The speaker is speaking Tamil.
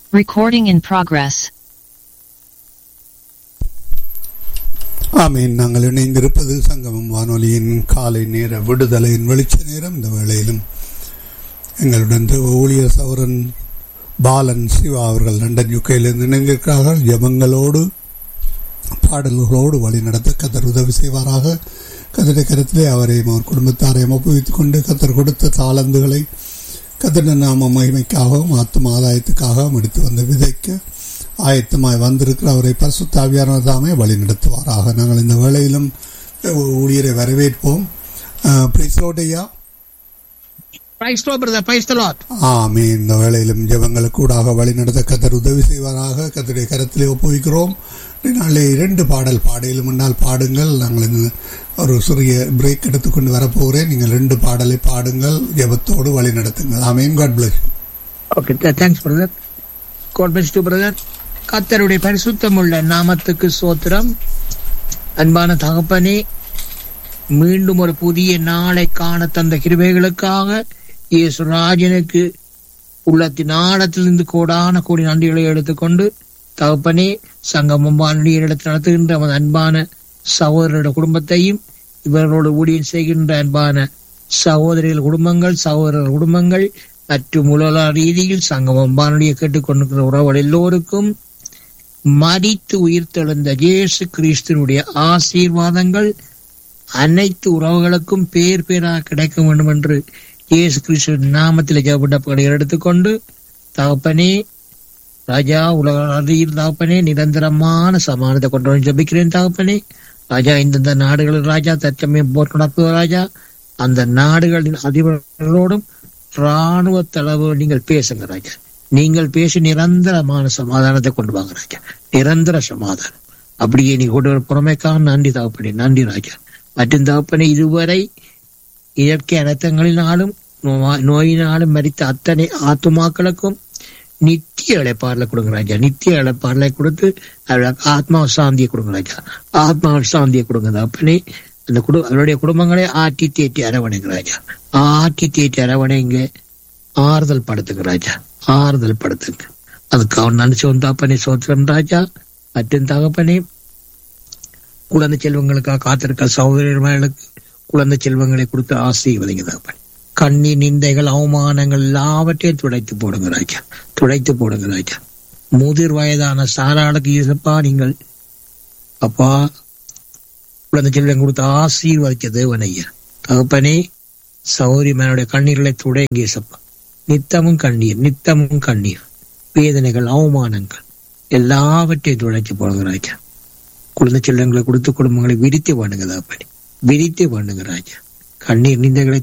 Recording in progress. ஆமீன் நாங்கள் இணைந்திருப்பது சங்கமம் வானொலியின் காலை நேர விடுதலையின் வெளிச்ச நேரம் இந்த வேளையிலும் எங்களுடன் தேவ ஊழியர் சௌரன் பாலன் சிவா அவர்கள் லண்டன் யுகையிலிருந்து இணைந்திருக்கிறார்கள் ஜெபங்களோடு பாடல்களோடு வழி நடத்த கத்தர் உதவி செய்வாராக கத்தரை கருத்திலே அவரையும் அவர் குடும்பத்தாரையும் ஒப்புவித்துக் கொண்டு கத்தர் கொடுத்த தாளந்துகளை கத்தட நாம மகிமைக்காகவும் ஆத்தும ஆதாயத்துக்காகவும் எடுத்து வந்த விதைக்க ஆயத்தமாய் வந்திருக்கிற அவரை பரிசுத்தாவியான தாமே வழி நடத்துவாராக நாங்கள் இந்த வேளையிலும் ஊழியரை வரவேற்போம் பிரிசோடையா Praise the Lord, brother. Praise the Lord. ஆமே இந்த வேளையிலும் ஜெபங்களுக்கு கூடாக வழி நடத்த கத்தர் உதவி செய்வாராக கத்தருடைய கரத்திலே ஒப்புவிக்கிறோம் நாளை இரண்டு பாடல் பாடையில் முன்னால் பாடுங்கள் நாங்கள் இந்த ஒரு சிறிய பிரேக் எடுத்துக்கொண்டு வரப்போகிறேன் நீங்கள் ரெண்டு பாடலை பாடுங்கள் ஜெபத்தோடு வழி நடத்துங்கள் ஆமேன் God bless Okay, th- thanks, brother. God bless you, brother. கர்த்தருடைய பரிசுத்தமுள்ள நாமத்துக்கு சோத்திரம் அன்பான தகப்பனே மீண்டும் ஒரு புதிய நாளை காண தந்த கிருபைகளுக்காக இயேசு ராஜனுக்கு உள்ளத்தின் ஆழத்திலிருந்து கோடான கோடி நன்றிகளை எடுத்துக்கொண்டு தகப்பனே சங்கமம் வானொலியை எடுத்து நடத்துகின்ற அவன் அன்பான சகோதரருடைய குடும்பத்தையும் இவர்களோடு ஊழியம் செய்கின்ற அன்பான சகோதரிகள் குடும்பங்கள் சகோதரர் குடும்பங்கள் மற்றும் உலக ரீதியில் சங்கமம் வானொலியை கேட்டுக்கொண்டிருக்கிற உறவுகள் எல்லோருக்கும் மறித்து உயிர்த்தெழுந்த இயேசு கிறிஸ்துவனுடைய ஆசீர்வாதங்கள் அனைத்து உறவுகளுக்கும் பேர் பேராக கிடைக்க வேண்டும் என்று இயேசு கிறிஸ்து நாமத்தில் ஜெபப்பட்ட எடுத்துக்கொண்டு தகப்பனே ராஜா உலக அறியில் தகப்பனே நிரந்தரமான சமானத்தை கொண்டு வந்து ஜபிக்கிறேன் தகப்பனே ராஜா இந்தந்த நாடுகளில் ராஜா தற்சமயம் போர் நடத்துவ ராஜா அந்த நாடுகளின் அதிபர்களோடும் ராணுவ தலைவர் நீங்கள் பேசுங்க ராஜா நீங்கள் பேசி நிரந்தரமான சமாதானத்தை கொண்டு வாங்க ராஜா நிரந்தர சமாதானம் அப்படியே நீ கொண்டு வர புறமைக்காக நன்றி தகப்பனே நன்றி ராஜா மற்றும் தகப்பனே இதுவரை இயற்கை அனர்த்தங்களினாலும் நோவா- நோயினாலும் மறித்த அத்தனை ஆத்துமாக்களுக்கும் நித்திய இழைப்பாடலை கொடுங்க ராஜா நித்திய இழைப்பாடலை கொடுத்து அவர்களுக்கு ஆத்மா சாந்தியை கொடுங்க ராஜா ஆத்மா சாந்தியை கொடுங்க தகப்பனே அந்த குடு அவருடைய குடும்பங்களை ஆட்டி தேட்டி அரவணைங்க ராஜா ஆட்டி தேட்டி அரவணைங்க ஆறுதல் படுத்துங்க ராஜா ஆறுதல் படுத்துங்க அதுக்கு அவன் நினைச்சவன் தகப்பனே சோத்திரம் ராஜா மற்றும் தகப்பனே குழந்தை செல்வங்களுக்காக காத்திருக்க சகோதரர்களுக்கு குழந்தை செல்வங்களை கொடுத்து ஆசீர்வதிங்க தகப்பனே கண்ணீர் நிந்தைகள் அவமானங்கள் எல்லாவற்றையும் துடைத்து போடுங்க ராஜா துடைத்து போடுங்க ராஜா முதிர் வயதான சாராளுக்கு இயேசப்பா நீங்கள் அப்பா குழந்தை செல்வம் கொடுத்து ஆசீர்வதிக்க தேவன் ஐயா தகப்பனே சௌரி மேனுடைய கண்ணீர்களை துடைங்க இயேசப்பா நித்தமும் கண்ணீர் நித்தமும் கண்ணீர் வேதனைகள் அவமானங்கள் எல்லாவற்றையும் துடைச்சு போடுங்க ராஜா குழந்தை செல்வங்களை கொடுத்து குடும்பங்களை விரித்து பண்ணுங்க தகப்பனே விரித்து பண்ணுங்க ராஜா கண்ணீர் நிந்தைகளை